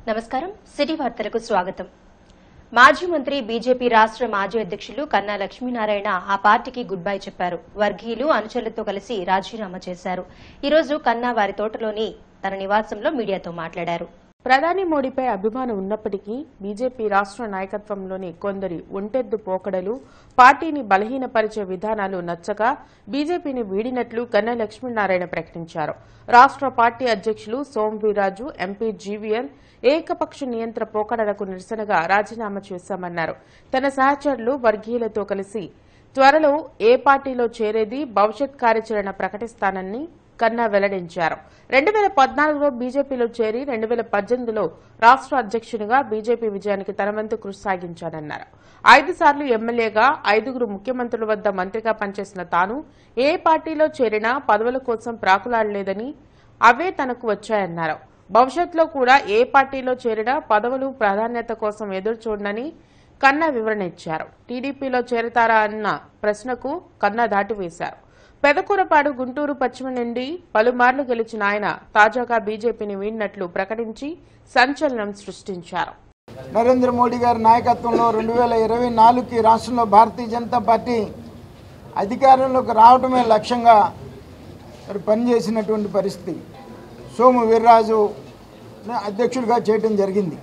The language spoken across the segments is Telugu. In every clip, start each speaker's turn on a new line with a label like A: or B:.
A: నమస్కారం సిటీ వార్తలకు స్వాగతం మాజీ మంత్రి బీజేపీ రాష్ట మాజీ అధ్యక్షులు కన్నా లక్ష్మీనారాయణ ఆ పార్టీకి గుడ్ బై చెప్పారు వర్గీయులు అనుచరులతో కలిసి రాజీనామా చేశారు ఈ రోజు కన్నా వారి తోటలోని తన నివాసంలో మీడియాతో మాట్లాడారు
B: ప్రధాని మోడీపై అభిమానం ఉన్నప్పటికీ బీజేపీ రాష్ట్ర నాయకత్వంలోని కొందరి ఒంటెద్దు పోకడలు పార్టీని బలహీనపరిచే విధానాలు నచ్చక బీజేపీని వీడినట్లు కన్నా లక్ష్మీనారాయణ ప్రకటించారు రాష్ట్ర పార్టీ అధ్యక్షులు సోమవీరాజు ఎంపీ జీవీఎల్ ఏకపక్ష నియంత్ర పోకడలకు నిరసనగా రాజీనామా చేశామన్నారు తన సహచరులు వర్గీయులతో కలిసి త్వరలో ఏ పార్టీలో చేరేది భవిష్యత్ కార్యాచరణ ప్రకటిస్తానని కన్నా వెల్లడించారు రెండు వేల పద్నాలుగులో బీజేపీలో చేరి రెండు వేల పద్దెనిమిదిలో రాష్ట్ర అధ్యక్షునిగా బీజేపీ విజయానికి తన వంతు కృషి సాగించానన్నారు ఐదు సార్లు ఎమ్మెల్యేగా ఐదుగురు ముఖ్యమంత్రుల వద్ద మంత్రిగా పనిచేసిన తాను ఏ పార్టీలో చేరినా పదవుల కోసం ప్రాకులాడలేదని అవే తనకు వచ్చాయన్నారు భవిష్యత్తులో కూడా ఏ పార్టీలో చేరినా పదవులు ప్రాధాన్యత కోసం ఎదురు చూడనని కన్నా వివరణ ఇచ్చారు టీడీపీలో చేరతారా అన్న ప్రశ్నకు కన్నా దాటివేశారు పెదకూరపాడు గుంటూరు పశ్చిమ నుండి పలుమార్లు గెలిచిన ఆయన తాజాగా బీజేపీని వీడినట్లు ప్రకటించి సంచలనం సృష్టించారు
C: నరేంద్ర మోడీ గారి నాయకత్వంలో రెండు వేల ఇరవై నాలుగుకి రాష్ట్రంలో భారతీయ జనతా పార్టీ అధికారంలోకి రావడమే లక్ష్యంగా మరి పనిచేసినటువంటి పరిస్థితి సోము వీర్రాజు అధ్యక్షుడిగా చేయడం జరిగింది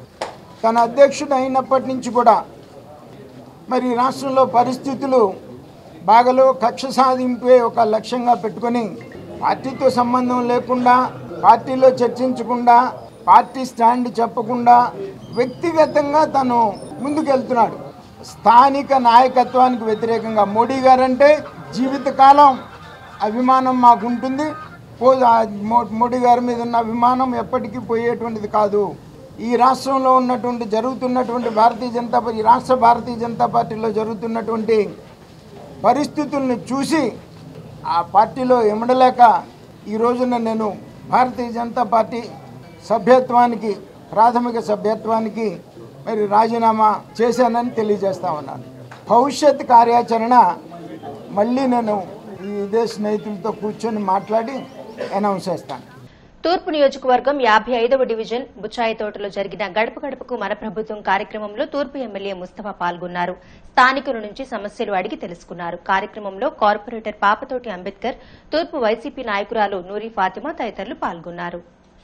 C: తన అధ్యక్షుడు అయినప్పటి నుంచి కూడా మరి రాష్ట్రంలో పరిస్థితులు బాగలో కక్ష సాధింపే ఒక లక్ష్యంగా పెట్టుకొని పార్టీతో సంబంధం లేకుండా పార్టీలో చర్చించకుండా పార్టీ స్టాండ్ చెప్పకుండా వ్యక్తిగతంగా తను ముందుకెళ్తున్నాడు స్థానిక నాయకత్వానికి వ్యతిరేకంగా మోడీ గారంటే జీవితకాలం అభిమానం మాకు ఉంటుంది పో ఆ మో- మోడీ గారి మీద ఉన్న అభిమానం ఎప్పటికీ పోయేటువంటిది కాదు ఈ రాష్ట్రంలో ఉన్నటువంటి జరుగుతున్నటువంటి భారతీయ జనతా పార్టీ ఈ రాష్ట్ర భారతీయ జనతా పార్టీలో జరుగుతున్నటువంటి పరిస్థితులను చూసి ఆ పార్టీలో ఇమడలేక ఈ రోజున నేను భారతీయ జనతా పార్టీ సభ్యత్వానికి ప్రాథమిక సభ్యత్వానికి మరి రాజీనామా చేశానని తెలియజేస్తా ఉన్నాను భవిష్యత్ కార్యాచరణ మళ్ళీ నేను ఈ ఇదే స్నేహితులతో కూర్చొని మాట్లాడి అనౌన్స్ చేస్తాను
A: తూర్పు నియోజకవర్గం యాభై ఐదవ డివిజన్ బుచ్చాయి తోటలో జరిగిన గడప గడపకు మన ప్రభుత్వం కార్యక్రమంలో తూర్పు ఎమ్మెల్యే ముస్తఫా పాల్గొన్నారు స్థానికుల నుంచి సమస్యలు అడిగి తెలుసుకున్నారు కార్యక్రమంలో కార్పొరేటర్ పాపతోటి అంబేద్కర్ తూర్పు వైసీపీ నాయకురాలు నూరి ఫాతిమా తదితరులు పాల్గొన్నారు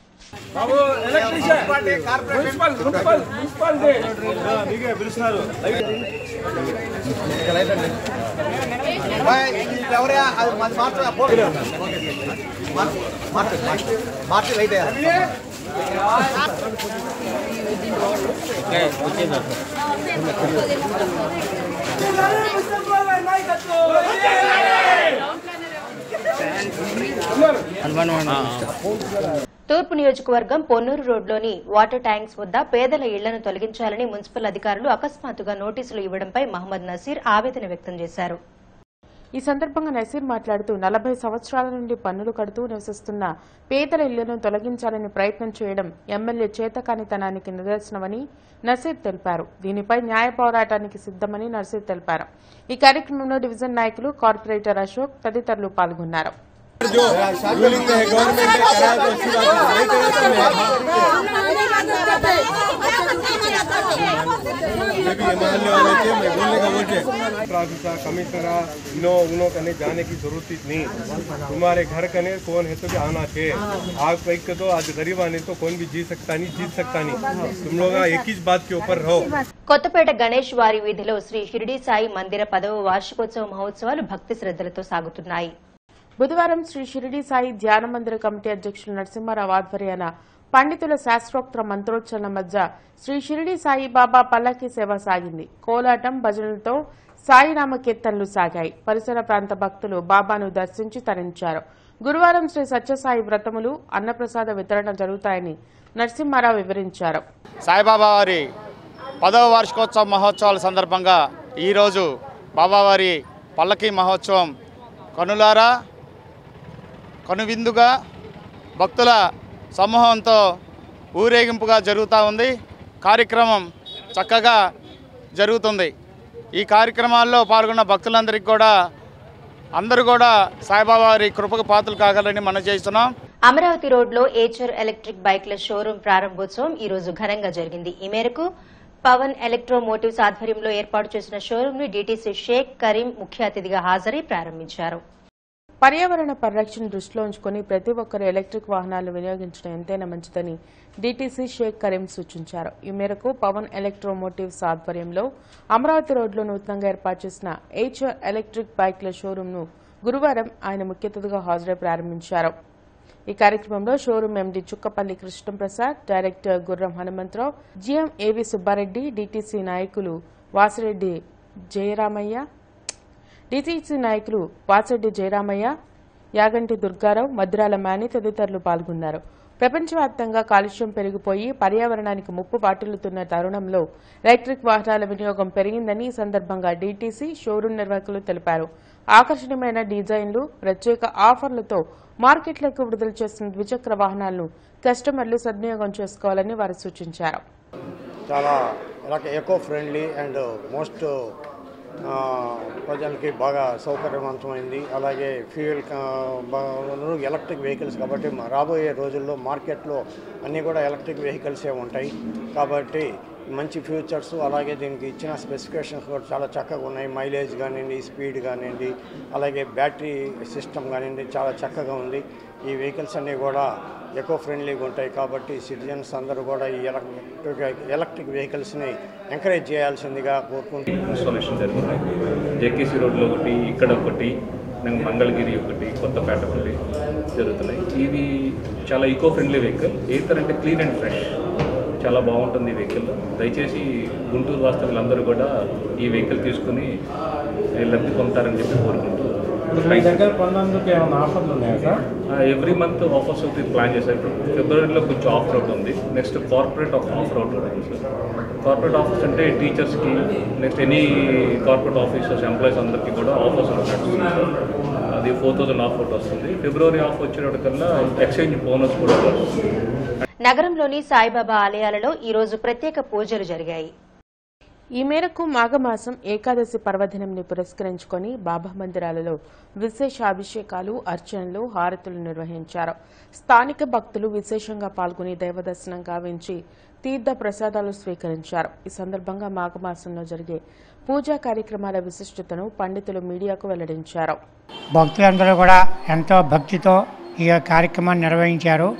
A: తూర్పు నియోజకవర్గం పొన్నూరు రోడ్లోని వాటర్ ట్యాంక్స్ వద్ద పేదల ఇళ్లను తొలగించాలని మున్సిపల్ అధికారులు అకస్మాత్తుగా నోటీసులు ఇవ్వడంపై మహమ్మద్ నసీర్ ఆవేదన వ్యక్తం చేశారు
B: ఈ సందర్భంగా నసీర్ మాట్లాడుతూ నలభై సంవత్సరాల నుండి పన్నులు కడుతూ నివసిస్తున్న పేదల ఇళ్లను తొలగించాలని ప్రయత్నం చేయడం ఎమ్మెల్యే చేతకానితనానికి నిదర్శనమని నసీర్ తెలిపారు దీనిపై న్యాయ పోరాటానికి సిద్దమని నసీర్ తెలిపారు ఈ కార్యక్రమంలో డివిజన్ నాయకులు కార్పొరేటర్ అశోక్ తదితరులు పాల్గొన్నారు
D: जो रूलिंग है गवर्नमेंट ने करा तो अच्छी बात है नहीं करा तो मैं जब ये मानने वाले थे मैं बोलने का बोलते प्राधिकार कमिश्नर इनो उनो कने जाने की जरूरत ही नहीं तुम्हारे घर कने कौन है तो भी आना चाहिए आग पैक के तो आज गरीब आने तो कौन भी जी सकता नहीं जीत सकता नहीं तुम लोग एक ही बात के ऊपर रहो
A: కొత్తపేట గణేష్ వారి వీధిలో శ్రీ షిరిడి సాయి మందిర పదవ వార్షికోత్సవ మహోత్సవాలు భక్తి శ్రద్దలతో సాగుతున్నాయి
B: బుధవారం శ్రీ షిరిడి సాయి ధ్యాన మందిర కమిటీ అధ్యక్షులు నరసింహారావు ఆధ్వర్యాన పండితుల శాస్త్రోక్త మంత్రోచ్చరణ మధ్య శ్రీ షిరిడి సాయి బాబా పల్లకి సేవ సాగింది కోలాటం భజనలతో సాయినామ కీర్తనలు సాగాయి పరిసర ప్రాంత భక్తులు బాబాను దర్శించి తరించారు గురువారం శ్రీ సత్యసాయి వ్రతములు అన్నప్రసాద వితరణ జరుగుతాయని నరసింహారావు వివరించారు
E: సాయిబాబా వారి పదవ వార్షికోత్సవ మహోత్సవాల సందర్భంగా ఈరోజు బాబావారి పల్లకి మహోత్సవం కనులారా కనువిందుగా భక్తుల సమూహంతో ఊరేగింపుగా జరుగుతూ ఉంది కార్యక్రమం చక్కగా జరుగుతుంది ఈ కార్యక్రమాల్లో పాల్గొన్న భక్తులందరికీ కూడా అందరూ కూడా సాయిబాబా వారి కృపకు పాత్రలు కాగలని మనం చేస్తున్నాం
A: అమరావతి రోడ్లో ఏచర్ ఎలక్ట్రిక్ బైక్ల షోరూం ప్రారంభోత్సవం ఈ రోజు ఘనంగా జరిగింది ఈ మేరకు పవన్ ఎలక్ట్రో మోటివ్స్ ఆధ్వర్యంలో ఏర్పాటు చేసిన షోరూం ని డీటీసీ షేక్ కరీం ముఖ్య అతిథిగా హాజరై ప్రారంభించారు
B: పర్యావరణ పరిరక్షణ దృష్టిలో ఉంచుకుని ప్రతి ఒక్కరు ఎలక్ట్రిక్ వాహనాలు వినియోగించడం ఎంతైనా మంచిదని డీటీసీ షేక్ కరీం సూచించారు ఈ మేరకు పవన్ ఎలక్ట్రోమోటివ్స్ ఆధ్వర్యంలో అమరావతి రోడ్లో నూతనంగా ఏర్పాటు చేసిన హెచ్ఆర్ ఎలక్ట్రిక్ బైక్ల షోరూంను గురువారం ఆయన ముఖ్య అతిథిగా హాజరై ప్రారంభించారు ఈ కార్యక్రమంలో showroom MD Chukkapalli Krishnaprasad director Gurram Hanumantharao GM ఏవి సుబ్బారెడ్డి డీటీసీ నాయకులు వాసిరెడ్డి జయరామయ్య డీటీసీ నాయకులు వాసిరెడ్డి జయరామయ్య యాగంటి దుర్గారావు మద్రాల మేని తదితరులు పాల్గొన్నారు ప్రపంచవ్యాప్తంగా కాలుష్యం పెరిగిపోయి పర్యావరణానికి ముప్పు వాటిల్లుతున్న తరుణంలో ఎలక్ట్రిక్ వాహనాల వినియోగం పెరిగిందని ఈ సందర్భంగా డీటీసీ షోరూం నిర్వాహకులు తెలిపారు ఆకర్షణీయమైన డిజైన్లు ప్రత్యేక ఆఫర్లతో మార్కెట్లోకి విడుదల చేస్తున్న ద్విచక్ర వాహనాలను కస్టమర్లు సద్వినియోగం చేసుకోవాలని వారు సూచించారు
F: చాలా ఎకో ఫ్రెండ్లీ అండ్ మోస్ట్ ప్రజలకి బాగా సౌకర్యవంతమైంది అలాగే ఫ్యూయల్ ఎలక్ట్రిక్ వెహికల్స్ కాబట్టి మా రాబోయే రోజుల్లో మార్కెట్లో అన్నీ కూడా ఎలక్ట్రిక్ వెహికల్సే ఉంటాయి కాబట్టి మంచి ఫ్యూచర్స్ అలాగే దీనికి ఇచ్చిన స్పెసిఫికేషన్స్ కూడా చాలా చక్కగా ఉన్నాయి మైలేజ్ కానివ్వండి స్పీడ్ కానివ్వండి అలాగే బ్యాటరీ సిస్టమ్ కానివ్వండి చాలా చక్కగా ఉంది ఈ వెహికల్స్ అన్నీ కూడా ఎకో ఫ్రెండ్లీగా ఉంటాయి కాబట్టి సిటిజన్స్ అందరూ కూడా ఈ ఎలక్ట్రిక్ ఎలక్ట్రిక్ వెహికల్స్ని ఎంకరేజ్ చేయాల్సిందిగా కోరుకుంటూ
G: ఇన్స్టాలేషన్ జరుగుతున్నాయి జేకేసీ రోడ్లో ఒకటి ఇక్కడ ఒకటి నేను మంగళగిరి ఒకటి కొత్తపేట ఒకటి జరుగుతున్నాయి ఇది చాలా ఈకో ఫ్రెండ్లీ వెహికల్ ఏతర్ అంటే క్లీన్ అండ్ ఫ్రెష్ చాలా బాగుంటుంది ఈ వెహికల్ దయచేసి గుంటూరు వాస్తవులందరూ కూడా ఈ వెహికల్ తీసుకుని లబ్ధి పొందుతారని చెప్పి కోరుకుంటూ
H: మీ దగ్గర కొన్నందుకు ఏమైనా ఆఫర్లు ఉన్నాయా సార్
G: ఎవ్రీ మంత్ ఆఫర్స్ ఒకటి ప్లాన్ చేశారు ఇప్పుడు ఫిబ్రవరిలో కొంచెం ఆఫర్ అవుట్ ఉంది నెక్స్ట్ కార్పొరేట్ ఆఫర్ అవుట్ ఉంది సార్ కార్పొరేట్ ఆఫర్స్ అంటే టీచర్స్కి next any corporate officers employees అందరికీ కూడా ఆఫర్స్ నడుస్తుంది సార్ అది ఫోర్ థౌసండ్ ఆఫ్ అవుట్ వస్తుంది ఫిబ్రవరి ఆఫ్ వచ్చేటప్పటికల్లా ఎక్స్చేంజ్ బోనస్ కూడా వస్తుంది
A: నగరంలోని సాయిబాబా ఆలయాలలో ఈ రోజు ప్రత్యేక పూజలు జరిగాయి
B: ఈ మేరకు మాఘమాసం ఏకాదశి పర్వదినంని పురస్కరించుకొని బాబా మందిరాలలో విశేష అభిషేకాలు అర్చనలు హారతులు నిర్వహించారు స్థానిక భక్తులు విశేషంగా పాల్గొని దైవదర్శనం గావించి తీర్థ ప్రసాదాలు స్వీకరించారు ఈ సందర్భంగా మాఘమాసంలో జరిగే పూజా కార్యక్రమాల విశిష్టతను పండితులు మీడియాకు వెల్లడించారు
I: భక్తులందరూ కూడా ఎంతో భక్తితో ఈ కార్యక్రమాన్ని నిర్వహించారు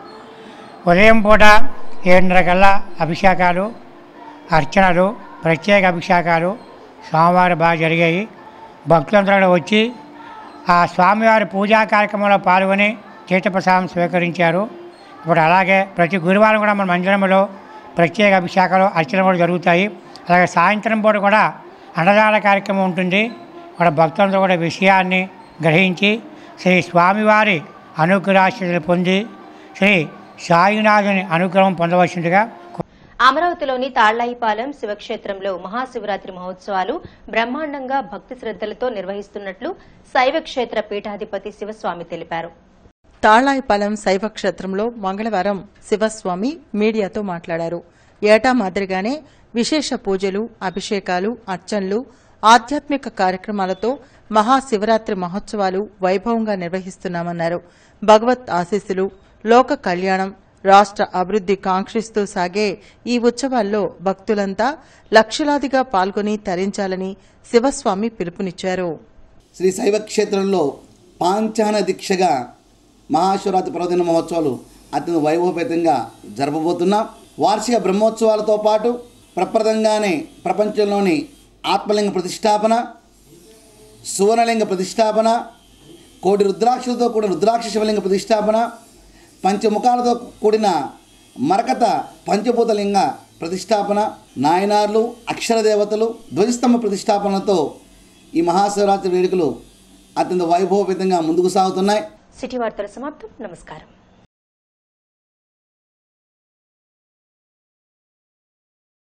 I: ఉదయం పూట ఏడున్నర కల్లా అభిషేకాలు అర్చనలు ప్రత్యేక అభిషేకాలు స్వామివారి బాగా జరిగాయి భక్తులందరూ కూడా వచ్చి ఆ స్వామివారి పూజా కార్యక్రమంలో పాల్గొని తీర్థప్రసాదం స్వీకరించారు ఇప్పుడు అలాగే ప్రతి గురువారం కూడా మన మందిరంలో ప్రత్యేక అభిషేకాలు అర్చనలు కూడా జరుగుతాయి అలాగే సాయంత్రం పూట కూడా అన్నదాన కార్యక్రమం ఉంటుంది కూడా భక్తులందరూ కూడా విషయాన్ని గ్రహించి శ్రీ స్వామివారి అనుగ్రహాశీలు పొంది శ్రీ సాయినాథుని అనుగ్రహం పొందవలసిందిగా
A: అమరావతిలోని తాళ్లాయిపాలెం శివక్షేత్రంలో మహాశివరాత్రి మహోత్సవాలు బ్రహ్మాండంగా భక్తి శ్రద్దలతో నిర్వహిస్తున్నట్లు శైవ క్షేత్ర పీఠాధిపతి శివస్వామి తెలిపారు
J: తాళాయిపాలెం శైవ క్షేత్రంలో మంగళవారం శివస్వామి మీడియాతో మాట్లాడారు ఏటా మాదిరిగానే విశేష పూజలు అభిషేకాలు అర్చనలు ఆధ్యాత్మిక కార్యక్రమాలతో మహాశివరాత్రి మహోత్సవాలు వైభవంగా నిర్వహిస్తున్నామన్నారు భగవత్ ఆశీస్సులు లోక కళ్యాణం రాష్ట్ర అభివృద్ది కాంక్షిస్తూ సాగే ఈ ఉత్సవాల్లో భక్తులంతా లక్షలాదిగా పాల్గొని తరించాలని శివస్వామి పిలుపునిచ్చారు
K: శ్రీ శైవ క్షేత్రంలో పాంచాన దీక్షగా మహాశివరాత్రి పర్వదిన మహోత్సవాలు అత్యంత వైభవపేతంగా జరపబోతున్నాం వార్షిక బ్రహ్మోత్సవాలతో పాటు ప్రప్రదంగానే ప్రపంచంలోని ఆత్మలింగ ప్రతిష్టాపన సువర్ణలింగ ప్రతిష్టాపన కోటి రుద్రాక్షలతో కూడిన రుద్రాక్ష శివలింగ ప్రతిష్టాపన పంచముఖాలతో కూడిన మరకత పంచభూతలింగ ప్రతిష్టాపన నాయనార్లు అక్షర దేవతలు ధ్వజస్తంభ ప్రతిష్టాపనలతో ఈ మహాశివరాత్రి వేడుకలు అత్యంత వైభవపేతంగా ముందుకు సాగుతున్నాయి
A: సిటీ వార్తల సమాప్తం నమస్కారం